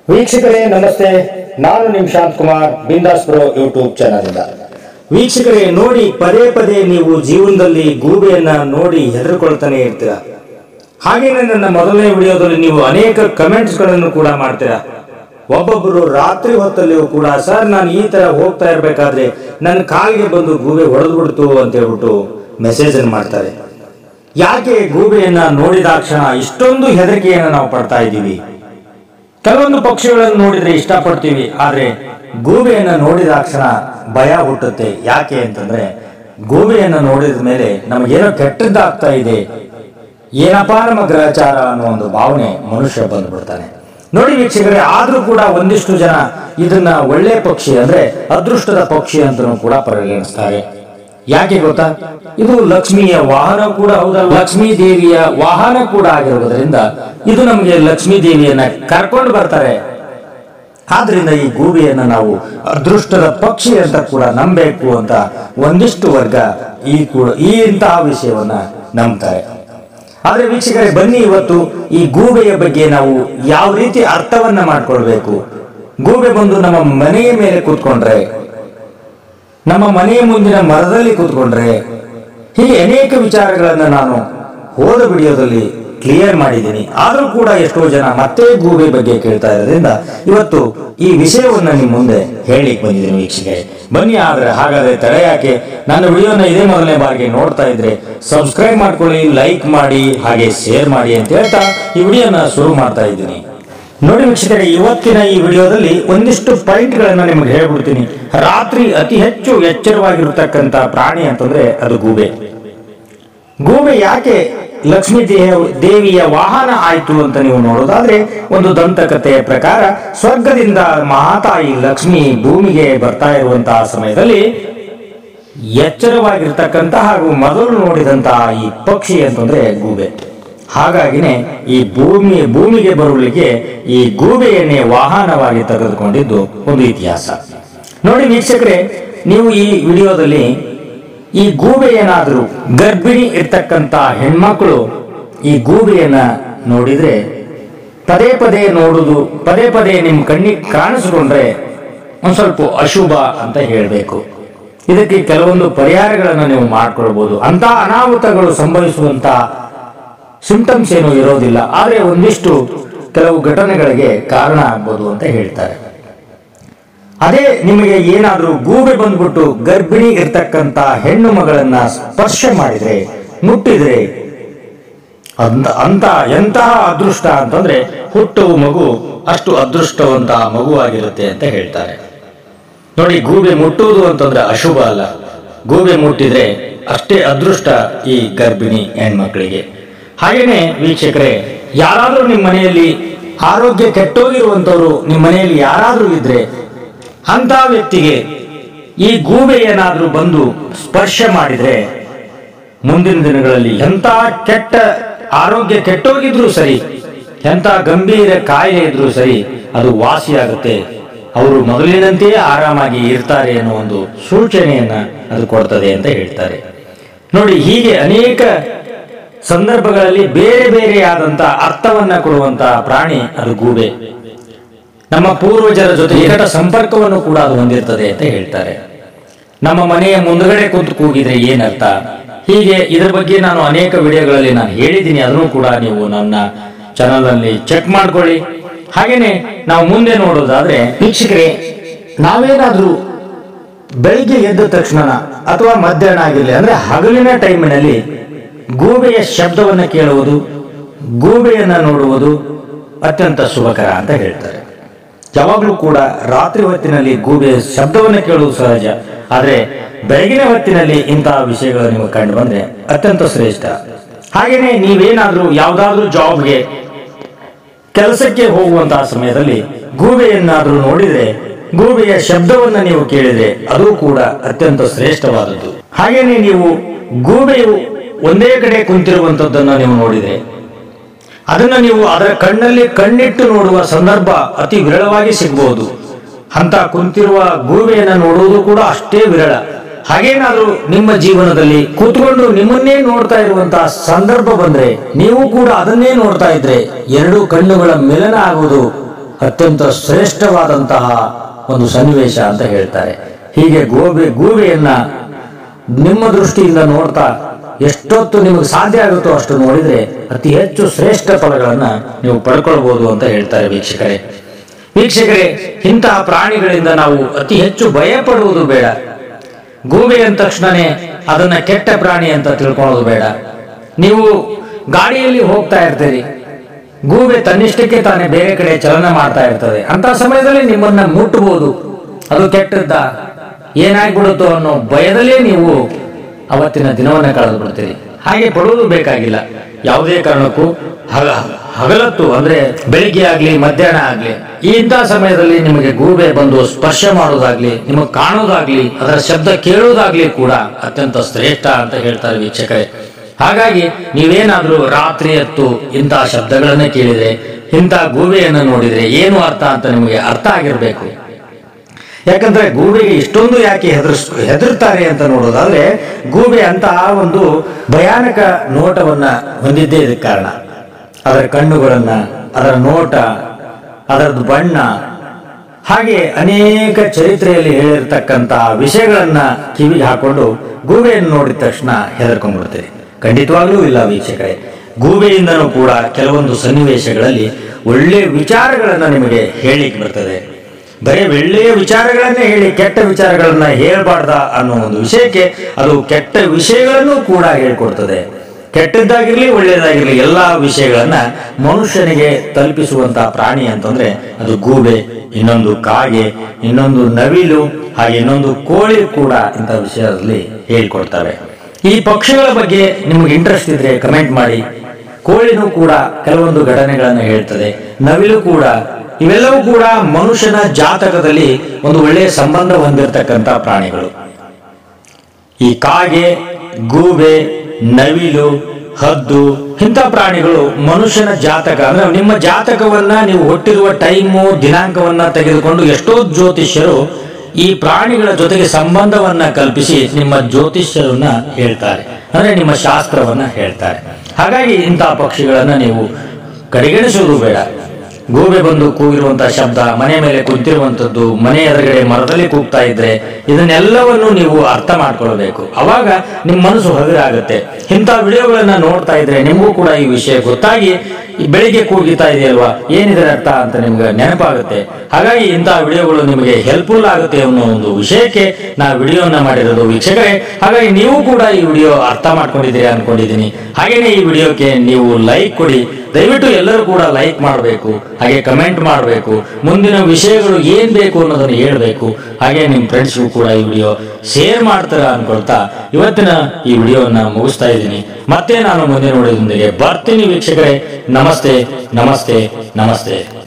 ವೀಕ್ಷಕರೇ ನಮಸ್ತೆ ನಾನು ನಿಮ್ ಶಾಂತ್ ಕುಮಾರ್ ಬಿಂದಾಸ್ ಪ್ರೋ ಯೂಟ್ಯೂಬ್ ಚಾನಲ್ ಇಂದ ವೀಕ್ಷಕರೇ ನೋಡಿ ಪದೇ ಪದೇ ನೀವು ಜೀವನದಲ್ಲಿ ಗೂಬೆಯನ್ನ ನೋಡಿ ಹೆದರ್ಕೊಳ್ತಾನೆ ಇರ್ತೀರಾ ಹಾಗೇನೆ ನನ್ನ ಮೊದಲನೇ ವಿಡಿಯೋದಲ್ಲಿ ನೀವು ಅನೇಕ ಕಮೆಂಟ್ಸ್ ಗಳನ್ನು ಕೂಡ ಮಾಡ್ತೀರಾ ಒಬ್ಬೊಬ್ಬರು ರಾತ್ರಿ ಹೊತ್ತಲ್ಲಿಯೂ ಕೂಡ ಸರ್ ನಾನು ಈ ತರ ಹೋಗ್ತಾ ಇರ್ಬೇಕಾದ್ರೆ ನನ್ನ ಕಾಲಿಗೆ ಬಂದು ಗೂಬೆ ಹೊಡೆದು ಬಿಡ್ತು ಅಂತ ಹೇಳ್ಬಿಟ್ಟು ಮೆಸೇಜ್ ಅನ್ನು ಮಾಡ್ತಾರೆ ಯಾಕೆ ಗೂಬೆಯನ್ನ ನೋಡಿದಾಕ್ಷಣ ಇಷ್ಟೊಂದು ಹೆದರಿಕೆಯನ್ನ ನಾವು ಪಡ್ತಾ ಇದ್ದೀವಿ ಕೆಲವೊಂದು ಪಕ್ಷಿಗಳನ್ನು ನೋಡಿದ್ರೆ ಇಷ್ಟಪಡ್ತೀವಿ ಆದ್ರೆ ಗೂಬೆಯನ್ನ ನೋಡಿದಾಕ್ಷಣ ಭಯ ಹುಟ್ಟುತ್ತೆ ಯಾಕೆ ಅಂತಂದ್ರೆ ಗೂಬೆಯನ್ನ ನೋಡಿದ ಮೇಲೆ ನಮಗೇನೋ ಕೆಟ್ಟದ್ದಾಗ್ತಾ ಇದೆ ಏನಪ್ಪಾ ನಮ್ಮ ಗ್ರಹಚಾರ ಅನ್ನೋ ಒಂದು ಭಾವನೆ ಮನುಷ್ಯ ಬಂದ್ಬಿಡ್ತಾನೆ ನೋಡಿ ವೀಕ್ಷಕರೇ ಆದ್ರೂ ಕೂಡ ಒಂದಿಷ್ಟು ಜನ ಇದನ್ನ ಒಳ್ಳೆ ಪಕ್ಷಿ ಅಂದ್ರೆ ಅದೃಷ್ಟದ ಪಕ್ಷಿ ಅಂತಲೂ ಕೂಡ ಪರಿಗಣಿಸ್ತಾರೆ ಯಾಕೆ ಗೊತ್ತಾ ಇದು ಲಕ್ಷ್ಮಿಯ ವಾಹನ ಕೂಡ ಹೌದಲ್ಲ ಲಕ್ಷ್ಮೀ ದೇವಿಯ ವಾಹನ ಕೂಡ ಆಗಿರುವುದರಿಂದ ಇದು ನಮಗೆ ಲಕ್ಷ್ಮೀ ದೇವಿಯನ್ನ ಕರ್ಕೊಂಡು ಬರ್ತಾರೆ ಆದ್ರಿಂದ ಈ ಗೂಬೆಯನ್ನ ನಾವು ಅದೃಷ್ಟದ ಪಕ್ಷಿ ಅಂತ ಕೂಡ ನಂಬಬೇಕು ಅಂತ ಒಂದಿಷ್ಟು ವರ್ಗ ಈ ಕೂಡ ಈ ಇಂತಹ ವಿಷಯವನ್ನ ನಂಬ್ತಾರೆ ಆದ್ರೆ ವೀಕ್ಷಕರೇ ಬನ್ನಿ ಇವತ್ತು ಈ ಗೂಬೆಯ ಬಗ್ಗೆ ನಾವು ಯಾವ ರೀತಿ ಅರ್ಥವನ್ನ ಮಾಡ್ಕೊಳ್ಬೇಕು ಗೂಬೆ ಬಂದು ನಮ್ಮ ಮನೆಯ ಮೇಲೆ ಕೂತ್ಕೊಂಡ್ರೆ ನಮ್ಮ ಮನೆಯ ಮುಂದಿನ ಮರದಲ್ಲಿ ಕೂತ್ಕೊಂಡ್ರೆ ಹೀಗೆ ಅನೇಕ ವಿಚಾರಗಳನ್ನ ನಾನು ಹೋದ ವಿಡಿಯೋದಲ್ಲಿ ಕ್ಲಿಯರ್ ಮಾಡಿದ್ದೀನಿ ಆದ್ರೂ ಕೂಡ ಎಷ್ಟೋ ಜನ ಮತ್ತೆ ಗೂಬೆ ಬಗ್ಗೆ ಕೇಳ್ತಾ ಇರೋದ್ರಿಂದ ಇವತ್ತು ಈ ವಿಷಯವನ್ನ ನಿಮ್ ಮುಂದೆ ಹೇಳಿಕ್ ಬಂದಿದ್ದೀನಿ ವೀಕ್ಷಕರೇ ಬನ್ನಿ ಆದ್ರೆ ಹಾಗಾದ್ರೆ ತಡೆ ಯಾಕೆ ನನ್ನ ವಿಡಿಯೋನ ಇದೇ ಮೊದಲನೇ ಬಾರಿಗೆ ನೋಡ್ತಾ ಇದ್ರೆ ಸಬ್ಸ್ಕ್ರೈಬ್ ಮಾಡ್ಕೊಳ್ಳಿ ಲೈಕ್ ಮಾಡಿ ಹಾಗೆ ಶೇರ್ ಮಾಡಿ ಅಂತ ಹೇಳ್ತಾ ಈ ವಿಡಿಯೋನ ಶುರು ಮಾಡ್ತಾ ಇದ್ದೀನಿ ನೋಡಿ ವೀಕ್ಷಕರೇ ಇವತ್ತಿನ ಈ ವಿಡಿಯೋದಲ್ಲಿ ಒಂದಿಷ್ಟು ಪಾಯಿಂಟ್ ಗಳನ್ನ ನಿಮಗೆ ಹೇಳ್ಬಿಡ್ತೀನಿ ರಾತ್ರಿ ಅತಿ ಹೆಚ್ಚು ಎಚ್ಚರವಾಗಿರ್ತಕ್ಕಂತ ಪ್ರಾಣಿ ಅಂತಂದ್ರೆ ಅದು ಗೂಬೆ ಗೂಬೆ ಯಾಕೆ ಲಕ್ಷ್ಮೀ ದೇಹ ದೇವಿಯ ವಾಹನ ಆಯ್ತು ಅಂತ ನೀವು ನೋಡೋದಾದ್ರೆ ಒಂದು ದಂತಕಥೆಯ ಪ್ರಕಾರ ಸ್ವರ್ಗದಿಂದ ಮಹಾತಾಯಿ ಲಕ್ಷ್ಮಿ ಭೂಮಿಗೆ ಬರ್ತಾ ಇರುವಂತಹ ಸಮಯದಲ್ಲಿ ಎಚ್ಚರವಾಗಿರ್ತಕ್ಕಂಥ ಹಾಗೂ ಮೊದಲು ನೋಡಿದಂತಹ ಈ ಪಕ್ಷಿ ಅಂತಂದ್ರೆ ಗೂಬೆ ಹಾಗಾಗಿನೇ ಈ ಭೂಮಿ ಭೂಮಿಗೆ ಬರುವಳಿಗೆ ಈ ಗೂಬೆಯನ್ನೇ ವಾಹನವಾಗಿ ತೆಗೆದುಕೊಂಡಿದ್ದು ಒಂದು ಇತಿಹಾಸ ನೋಡಿ ವೀಕ್ಷಕರೇ ನೀವು ಈ ವಿಡಿಯೋದಲ್ಲಿ ಈ ಗೂಬೆಯೇನಾದ್ರೂ ಗರ್ಭಿಣಿ ಇರ್ತಕ್ಕಂತ ಹೆಣ್ಮಕ್ಳು ಈ ಗೂಬೆಯನ್ನ ನೋಡಿದ್ರೆ ಪದೇ ಪದೇ ನೋಡುದು ಪದೇ ಪದೇ ನಿಮ್ ಕಣ್ಣಿಗೆ ಕಾಣಿಸ್ಕೊಂಡ್ರೆ ಒಂದ್ ಸ್ವಲ್ಪ ಅಶುಭ ಅಂತ ಹೇಳ್ಬೇಕು ಇದಕ್ಕೆ ಕೆಲವೊಂದು ಪರಿಹಾರಗಳನ್ನು ನೀವು ಮಾಡ್ಕೊಳ್ಬಹುದು ಅಂತ ಅನಾಹುತಗಳು ಸಂಭವಿಸುವಂತ ಸಿಂಟಮ್ಸ್ ಏನು ಇರೋದಿಲ್ಲ ಆದ್ರೆ ಒಂದಿಷ್ಟು ಕೆಲವು ಘಟನೆಗಳಿಗೆ ಕಾರಣ ಆಗ್ಬೋದು ಅಂತ ಹೇಳ್ತಾರೆ ಅದೇ ನಿಮಗೆ ಏನಾದ್ರೂ ಗೂಬೆ ಬಂದ್ಬಿಟ್ಟು ಗರ್ಭಿಣಿ ಇರ್ತಕ್ಕಂತ ಹೆಣ್ಣು ಮಗಳನ್ನ ಸ್ಪರ್ಶ ಮಾಡಿದ್ರೆ ಮುಟ್ಟಿದ್ರೆ ಅಂತ ಅಂತ ಎಂತಹ ಅದೃಷ್ಟ ಅಂತಂದ್ರೆ ಹುಟ್ಟುವ ಮಗು ಅಷ್ಟು ಅದೃಷ್ಟವಂತ ಮಗುವಾಗಿರುತ್ತೆ ಅಂತ ಹೇಳ್ತಾರೆ ನೋಡಿ ಗೂಬೆ ಮುಟ್ಟುವುದು ಅಂತಂದ್ರೆ ಅಶುಭ ಅಲ್ಲ ಗೂಬೆ ಮುಟ್ಟಿದ್ರೆ ಅಷ್ಟೇ ಅದೃಷ್ಟ ಈ ಗರ್ಭಿಣಿ ಹೆಣ್ಮಕ್ಳಿಗೆ ಹಾಗೇನೆ ವೀಕ್ಷಕರೇ ಯಾರಾದ್ರೂ ನಿಮ್ಮ ಮನೆಯಲ್ಲಿ ಆರೋಗ್ಯ ಕೆಟ್ಟೋಗಿರುವಂತವ್ರು ನಿಮ್ಮ ಮನೆಯಲ್ಲಿ ಯಾರಾದ್ರೂ ಇದ್ರೆ ಅಂತ ವ್ಯಕ್ತಿಗೆ ಈ ಗೂಬೆ ಏನಾದ್ರೂ ಬಂದು ಸ್ಪರ್ಶ ಮಾಡಿದ್ರೆ ಮುಂದಿನ ದಿನಗಳಲ್ಲಿ ಎಂತ ಕೆಟ್ಟ ಆರೋಗ್ಯ ಕೆಟ್ಟೋಗಿದ್ರು ಸರಿ ಎಂತ ಗಂಭೀರ ಕಾಯಿಲೆ ಇದ್ರೂ ಸರಿ ಅದು ವಾಸಿಯಾಗುತ್ತೆ ಅವರು ಮೊದಲಿನಂತೆಯೇ ಆರಾಮಾಗಿ ಇರ್ತಾರೆ ಅನ್ನೋ ಒಂದು ಸೂಚನೆಯನ್ನ ಅದು ಕೊಡ್ತದೆ ಅಂತ ಹೇಳ್ತಾರೆ ನೋಡಿ ಹೀಗೆ ಅನೇಕ ಸಂದರ್ಭಗಳಲ್ಲಿ ಬೇರೆ ಬೇರೆಯಾದಂತ ಅರ್ಥವನ್ನ ಕೊಡುವಂತ ಪ್ರಾಣಿ ಅದು ಗೂಬೆ ನಮ್ಮ ಪೂರ್ವಜರ ಜೊತೆ ನಿಕಟ ಸಂಪರ್ಕವನ್ನು ಕೂಡ ಅದು ಹೊಂದಿರ್ತದೆ ಅಂತ ಹೇಳ್ತಾರೆ ನಮ್ಮ ಮನೆಯ ಮುಂದುಗಡೆ ಕುಂತು ಕೂಗಿದ್ರೆ ಏನರ್ಥ ಹೀಗೆ ಇದರ ಬಗ್ಗೆ ನಾನು ಅನೇಕ ವಿಡಿಯೋಗಳಲ್ಲಿ ನಾನು ಹೇಳಿದ್ದೀನಿ ಅದನ್ನು ಕೂಡ ನೀವು ನನ್ನ ಚಾನಲ್ ಅಲ್ಲಿ ಚೆಕ್ ಮಾಡ್ಕೊಳ್ಳಿ ಹಾಗೇನೆ ನಾವು ಮುಂದೆ ನೋಡೋದಾದ್ರೆ ವೀಕ್ಷಕರೇ ನಾವೇನಾದ್ರೂ ಬೆಳಿಗ್ಗೆ ಎದ್ದ ತಕ್ಷಣ ಅಥವಾ ಮಧ್ಯಾಹ್ನ ಆಗಿರಲಿ ಅಂದ್ರೆ ಹಗಲಿನ ಟೈಮಿನಲ್ಲಿ ಗೂಬೆಯ ಶಬ್ದವನ್ನು ಕೇಳುವುದು ಗೂಬೆಯನ್ನ ನೋಡುವುದು ಅತ್ಯಂತ ಶುಭಕರ ಅಂತ ಹೇಳ್ತಾರೆ ಯಾವಾಗಲೂ ಕೂಡ ರಾತ್ರಿ ಹೊತ್ತಿನಲ್ಲಿ ಗೂಬೆಯ ಶಬ್ದವನ್ನು ಕೇಳುವುದು ಸಹಜ ಆದ್ರೆ ಬೆಳಗಿನ ಹೊತ್ತಿನಲ್ಲಿ ಇಂತಹ ವಿಷಯಗಳು ನಿಮಗೆ ಕಂಡು ಬಂದ್ರೆ ಅತ್ಯಂತ ಶ್ರೇಷ್ಠ ಹಾಗೇನೆ ನೀವೇನಾದ್ರೂ ಯಾವ್ದಾದ್ರೂ ಜಾಬ್ಗೆ ಕೆಲಸಕ್ಕೆ ಹೋಗುವಂತಹ ಸಮಯದಲ್ಲಿ ಗೂಬೆಯನ್ನಾದ್ರೂ ನೋಡಿದ್ರೆ ಗೂಬೆಯ ಶಬ್ದವನ್ನ ನೀವು ಕೇಳಿದ್ರೆ ಅದು ಕೂಡ ಅತ್ಯಂತ ಶ್ರೇಷ್ಠವಾದದ್ದು ಹಾಗೇನೆ ನೀವು ಗೂಬೆಯು ಒಂದೇ ಕಡೆ ಕುಂತಿರುವಂತದ್ದನ್ನ ನೀವು ನೋಡಿದ್ರೆ ಅದನ್ನ ನೀವು ಅದರ ಕಣ್ಣಲ್ಲಿ ಕಣ್ಣಿಟ್ಟು ನೋಡುವ ಸಂದರ್ಭ ಅತಿ ವಿರಳವಾಗಿ ಸಿಗಬಹುದು ಅಂತ ಕುಂತಿರುವ ಗೂಬೆಯನ್ನ ನೋಡುವುದು ಕೂಡ ಅಷ್ಟೇ ವಿರಳ ಹಾಗೇನಾದ್ರೂ ನಿಮ್ಮ ಜೀವನದಲ್ಲಿ ಕೂತ್ಕೊಂಡು ನಿಮ್ಮನ್ನೇ ನೋಡ್ತಾ ಇರುವಂತಹ ಸಂದರ್ಭ ಬಂದ್ರೆ ನೀವು ಕೂಡ ಅದನ್ನೇ ನೋಡ್ತಾ ಇದ್ರೆ ಎರಡು ಕಣ್ಣುಗಳ ಮಿಲನ ಆಗುವುದು ಅತ್ಯಂತ ಶ್ರೇಷ್ಠವಾದಂತಹ ಒಂದು ಸನ್ನಿವೇಶ ಅಂತ ಹೇಳ್ತಾರೆ ಹೀಗೆ ಗೋಬೆ ಗೂಬೆಯನ್ನ ನಿಮ್ಮ ದೃಷ್ಟಿಯಿಂದ ನೋಡ್ತಾ ಎಷ್ಟೊತ್ತು ನಿಮಗೆ ಸಾಧ್ಯ ಆಗುತ್ತೋ ಅಷ್ಟು ನೋಡಿದ್ರೆ ಅತಿ ಹೆಚ್ಚು ಶ್ರೇಷ್ಠ ಫಲಗಳನ್ನ ನೀವು ಪಡ್ಕೊಳ್ಬಹುದು ಅಂತ ಹೇಳ್ತಾರೆ ವೀಕ್ಷಕರೇ ವೀಕ್ಷಕರೇ ಇಂತಹ ಪ್ರಾಣಿಗಳಿಂದ ನಾವು ಅತಿ ಹೆಚ್ಚು ಭಯ ಪಡುವುದು ಬೇಡ ಗೂಬೆ ಅಂದ ತಕ್ಷಣನೇ ಅದನ್ನ ಕೆಟ್ಟ ಪ್ರಾಣಿ ಅಂತ ತಿಳ್ಕೊಳ್ಳೋದು ಬೇಡ ನೀವು ಗಾಡಿಯಲ್ಲಿ ಹೋಗ್ತಾ ಇರ್ತೀರಿ ಗೂಬೆ ತನ್ನಿಷ್ಟಕ್ಕೆ ತಾನೇ ಬೇರೆ ಕಡೆ ಚಲನ ಮಾಡ್ತಾ ಇರ್ತದೆ ಅಂತ ಸಮಯದಲ್ಲಿ ನಿಮ್ಮನ್ನ ಮುಟ್ಟಬಹುದು ಅದು ಕೆಟ್ಟದ್ದ ಏನಾಗ್ಬಿಡುತ್ತೋ ಅನ್ನೋ ಭಯದಲ್ಲೇ ನೀವು ಅವತ್ತಿನ ದಿನವನ್ನ ಕಳೆದು ಬಿಡ್ತೀರಿ ಹಾಗೆ ಪಡುವುದು ಬೇಕಾಗಿಲ್ಲ ಯಾವುದೇ ಕಾರಣಕ್ಕೂ ಹಗ ಹಗಲತ್ತು ಅಂದ್ರೆ ಬೆಳಿಗ್ಗೆ ಆಗ್ಲಿ ಮಧ್ಯಾಹ್ನ ಆಗ್ಲಿ ಇಂಥ ಸಮಯದಲ್ಲಿ ನಿಮಗೆ ಗೂಬೆ ಬಂದು ಸ್ಪರ್ಶ ಮಾಡೋದಾಗ್ಲಿ ನಿಮಗೆ ಕಾಣೋದಾಗ್ಲಿ ಅದರ ಶಬ್ದ ಕೇಳೋದಾಗ್ಲಿ ಕೂಡ ಅತ್ಯಂತ ಶ್ರೇಷ್ಠ ಅಂತ ಹೇಳ್ತಾರೆ ವೀಕ್ಷಕರೇ ಹಾಗಾಗಿ ನೀವೇನಾದ್ರೂ ರಾತ್ರಿ ಹೊತ್ತು ಇಂತಹ ಶಬ್ದಗಳನ್ನ ಕೇಳಿದ್ರೆ ಇಂತಹ ಗೂಬೆಯನ್ನು ನೋಡಿದ್ರೆ ಏನು ಅರ್ಥ ಅಂತ ನಿಮಗೆ ಅರ್ಥ ಆಗಿರ್ಬೇಕು ಯಾಕಂದ್ರೆ ಗೂಬೆಗೆ ಇಷ್ಟೊಂದು ಯಾಕೆ ಹೆದರ್ಸ್ ಹೆದರ್ತಾರೆ ಅಂತ ನೋಡೋದಾದ್ರೆ ಗೂಬೆ ಅಂತಹ ಒಂದು ಭಯಾನಕ ನೋಟವನ್ನ ಹೊಂದಿದ್ದೇ ಇದಕ್ಕೆ ಕಾರಣ ಅದರ ಕಣ್ಣುಗಳನ್ನ ಅದರ ನೋಟ ಅದರದ್ದು ಬಣ್ಣ ಹಾಗೆ ಅನೇಕ ಚರಿತ್ರೆಯಲ್ಲಿ ಹೇಳಿರ್ತಕ್ಕಂತಹ ವಿಷಯಗಳನ್ನ ಕಿವಿಗೆ ಹಾಕೊಂಡು ಗೂಬೆಯನ್ನು ನೋಡಿದ ತಕ್ಷಣ ಹೆದರ್ಕೊಂಡ್ಬಿಡ್ತೀರಿ ಖಂಡಿತವಾಗ್ಲೂ ಇಲ್ಲ ವೀಕ್ಷಕರೇ ಗೂಬೆಯಿಂದನೂ ಕೂಡ ಕೆಲವೊಂದು ಸನ್ನಿವೇಶಗಳಲ್ಲಿ ಒಳ್ಳೆ ವಿಚಾರಗಳನ್ನ ನಿಮಗೆ ಹೇಳಿಕ್ ಬರ್ತದೆ ಬರೀ ಒಳ್ಳೆಯ ವಿಚಾರಗಳನ್ನೇ ಹೇಳಿ ಕೆಟ್ಟ ವಿಚಾರಗಳನ್ನ ಹೇಳ್ಬಾರ್ದ ಅನ್ನೋ ಒಂದು ವಿಷಯಕ್ಕೆ ಅದು ಕೆಟ್ಟ ವಿಷಯಗಳನ್ನು ಕೂಡ ಹೇಳ್ಕೊಡ್ತದೆ ಕೆಟ್ಟದ್ದಾಗಿರ್ಲಿ ಒಳ್ಳೆಯದಾಗಿರ್ಲಿ ಎಲ್ಲಾ ವಿಷಯಗಳನ್ನ ಮನುಷ್ಯನಿಗೆ ತಲುಪಿಸುವಂತಹ ಪ್ರಾಣಿ ಅಂತಂದ್ರೆ ಅದು ಗೂಬೆ ಇನ್ನೊಂದು ಕಾಗೆ ಇನ್ನೊಂದು ನವಿಲು ಹಾಗೆ ಇನ್ನೊಂದು ಕೋಳಿ ಕೂಡ ಇಂಥ ವಿಷಯದಲ್ಲಿ ಹೇಳ್ಕೊಡ್ತವೆ ಈ ಪಕ್ಷಿಗಳ ಬಗ್ಗೆ ನಿಮ್ಗೆ ಇಂಟ್ರೆಸ್ಟ್ ಇದ್ರೆ ಕಮೆಂಟ್ ಮಾಡಿ ಕೋಳಿನೂ ಕೂಡ ಕೆಲವೊಂದು ಘಟನೆಗಳನ್ನು ಹೇಳ್ತದೆ ನವಿಲು ಕೂಡ ಇವೆಲ್ಲವೂ ಕೂಡ ಮನುಷ್ಯನ ಜಾತಕದಲ್ಲಿ ಒಂದು ಒಳ್ಳೆಯ ಸಂಬಂಧ ಹೊಂದಿರತಕ್ಕಂತ ಪ್ರಾಣಿಗಳು ಈ ಕಾಗೆ ಗೂಬೆ ನವಿಲು ಹದ್ದು ಇಂಥ ಪ್ರಾಣಿಗಳು ಮನುಷ್ಯನ ಜಾತಕ ಅಂದ್ರೆ ನಿಮ್ಮ ಜಾತಕವನ್ನ ನೀವು ಹುಟ್ಟಿರುವ ಟೈಮು ದಿನಾಂಕವನ್ನ ತೆಗೆದುಕೊಂಡು ಎಷ್ಟೋ ಜ್ಯೋತಿಷ್ಯರು ಈ ಪ್ರಾಣಿಗಳ ಜೊತೆಗೆ ಸಂಬಂಧವನ್ನ ಕಲ್ಪಿಸಿ ನಿಮ್ಮ ಜ್ಯೋತಿಷ್ಯರನ್ನ ಹೇಳ್ತಾರೆ ಅಂದ್ರೆ ನಿಮ್ಮ ಶಾಸ್ತ್ರವನ್ನ ಹೇಳ್ತಾರೆ ಹಾಗಾಗಿ ಇಂತಹ ಪಕ್ಷಿಗಳನ್ನ ನೀವು ಕಡೆಗಣಿಸುವುದು ಬೇಡ ಗೂಬೆ ಬಂದು ಕೂಗಿರುವಂತಹ ಶಬ್ದ ಮನೆ ಮೇಲೆ ಕುಂತಿರುವಂತದ್ದು ಮನೆ ಎದುರುಗಡೆ ಮರದಲ್ಲಿ ಕೂಗ್ತಾ ಇದ್ರೆ ಇದನ್ನೆಲ್ಲವನ್ನು ನೀವು ಅರ್ಥ ಮಾಡ್ಕೊಳ್ಬೇಕು ಅವಾಗ ನಿಮ್ಮ ಮನಸ್ಸು ಹಗುರಾಗುತ್ತೆ ಇಂಥ ವಿಡಿಯೋಗಳನ್ನ ನೋಡ್ತಾ ಇದ್ರೆ ನಿಮಗೂ ಕೂಡ ಈ ವಿಷಯ ಗೊತ್ತಾಗಿ ಈ ಬೆಳಿಗ್ಗೆ ಕೂಗಿತಾ ಇದೆಯಲ್ವಾ ಏನಿದೆ ಅರ್ಥ ಅಂತ ನಿಮ್ಗೆ ನೆನಪಾಗುತ್ತೆ ಹಾಗಾಗಿ ಇಂತಹ ವಿಡಿಯೋಗಳು ನಿಮಗೆ ಹೆಲ್ಪ್ಫುಲ್ ಆಗುತ್ತೆ ಅನ್ನೋ ಒಂದು ವಿಷಯಕ್ಕೆ ನಾ ವಿಡಿಯೋನ ಮಾಡಿರೋದು ವೀಕ್ಷಕರೇ ಹಾಗಾಗಿ ನೀವು ಕೂಡ ಈ ವಿಡಿಯೋ ಅರ್ಥ ಮಾಡ್ಕೊಂಡಿದ್ದೀರಿ ಅನ್ಕೊಂಡಿದ್ದೀನಿ ಹಾಗೇನೆ ಈ ವಿಡಿಯೋಕ್ಕೆ ನೀವು ಲೈಕ್ ಕೊಡಿ ದಯವಿಟ್ಟು ಎಲ್ಲರೂ ಕೂಡ ಲೈಕ್ ಮಾಡಬೇಕು ಹಾಗೆ ಕಮೆಂಟ್ ಮಾಡಬೇಕು ಮುಂದಿನ ವಿಷಯಗಳು ಏನ್ ಬೇಕು ಅನ್ನೋದನ್ನು ಹೇಳಬೇಕು ಹಾಗೆ ನಿಮ್ಮ ಫ್ರೆಂಡ್ಸ್ಗೂ ಕೂಡ ಈ ವಿಡಿಯೋ ಶೇರ್ ಮಾಡ್ತಾರ ಅನ್ಕೊಳ್ತಾ ಇವತ್ತಿನ ಈ ವಿಡಿಯೋನ ಮುಗಿಸ್ತಾ ಇದ್ದೀನಿ ಮತ್ತೆ ನಾನು ಮುಂದಿನ ವಿಡಿಯೋದೊಂದಿಗೆ ಬರ್ತೀನಿ ವೀಕ್ಷಕರೇ ನಮಸ್ತೆ ನಮಸ್ತೆ ನಮಸ್ತೆ